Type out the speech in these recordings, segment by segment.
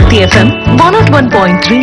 City FM 101.3.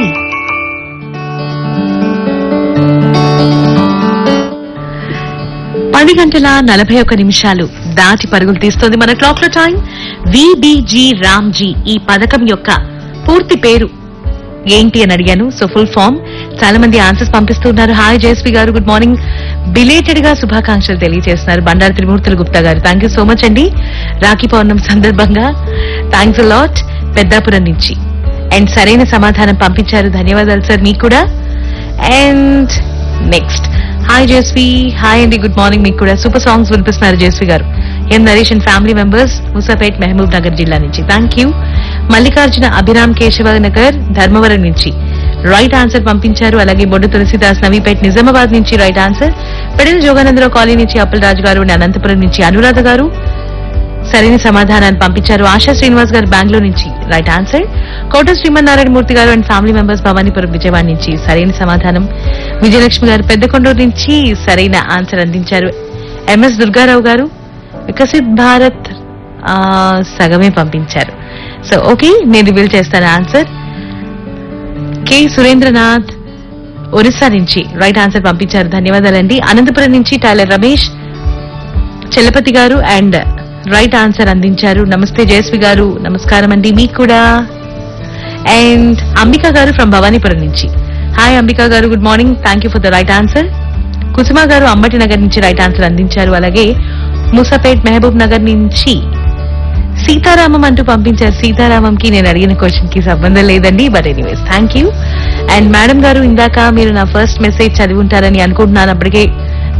పది గంటల నలభై ఒక్క నిమిషాలు దాటి పరుగులు తీస్తోంది మన క్లాక్ లో టైం విబిజి రామ్జీ ఈ పథకం యొక్క పూర్తి పేరు ఏంటి అని అడిగాను సో ఫుల్ ఫామ్ చాలా మంది ఆన్సర్స్ పంపిస్తున్నారు హాయ్ జయశ్రీ గారు గుడ్ మార్నింగ్ బిలేటెడ్ గా శుభాకాంక్షలు తెలియజేస్తున్నారు బండారు త్రిమూర్తులు గుప్తా గారు థ్యాంక్ యూ సో మచ్ అండి రాఖీ పౌర్ణమి సందర్భంగా థ్యాంక్స్ లాట్ పెద్దాపురం నుంచి అండ్ సరైన సమాధానం పంపించారు ధన్యవాదాలు సార్ మీకు కూడా and next hi Jesvi hi అండి గుడ్ మార్నింగ్ మీకు కూడా సూపర్ సాంగ్స్ వినిపిస్తున్నారు జేస్వి గారు M Naresh and family members Moosapet Mahabub Nagar జిల్లా నుంచి థ్యాంక్ యూ మల్లికార్జున అభిరామ్ కేశవ నగర్ ధర్మవరం నుంచి రైట్ ఆన్సర్ పంపించారు అలాగే బొడ్డు తులసిదాస్ నవీపేట్ నిజామాబాద్ నుంచి right answer Pedala Joganandarao colony నుంచి అప్పలరాజు గారు and అనంతపురం నుంచి అనురాధ గారు సరైన సమాధానాన్ని పంపించారు ఆశా శ్రీనివాస్ గారు బెంగళూరు నుంచి రైట్ ఆన్సర్ కోట శ్రీమన్నారాయణ మూర్తి గారు and family members Bhavanipuram Vijayawada నుంచి సరైన సమాధానం విజయలక్ష్మి గారు పెద్దకొండూరు నుంచి సరైన ఆన్సర్ అందించారు ఎంఎస్ దుర్గారావు గారు వికసిత్ భారత్ ఆ, సగమే పంపించారు సో ఓకే నేను రివీల్ చేస్తాను ఆన్సర్ కె సురేంద్రనాథ్ ఒరిస్సా నుంచి రైట్ ఆన్సర్ పంపించారు ధన్యవాదాలండి అనంతపురం నుంచి టైలర్ రమేష్ చలపతి గారు అండ్ రైట్ ఆన్సర్ అందించారు నమస్తే జయశ్రీ గారు నమస్కారం అండి మీకు కూడా అండ్ అంబిక గారు ఫ్రమ్ భవానీపురం నుంచి హాయ్ అంబిక గారు good morning thank you for the right answer Kusuma గారు అంబటి నగర్ నుంచి రైట్ ఆన్సర్ అందించారు అలాగే ముసాపేట్ మహబూబ్ నగర్ నుంచి సీతారామం అంటూ పంపించారు సీతారామంకి నేను అడిగిన క్వశ్చన్ కి సంబంధం లేదండి but anyways thank you and madam గారు ఇందాక మీరు నా ఫస్ట్ మెసేజ్ చదివి ఉంటారని అనుకుంటున్నాను అప్పటికే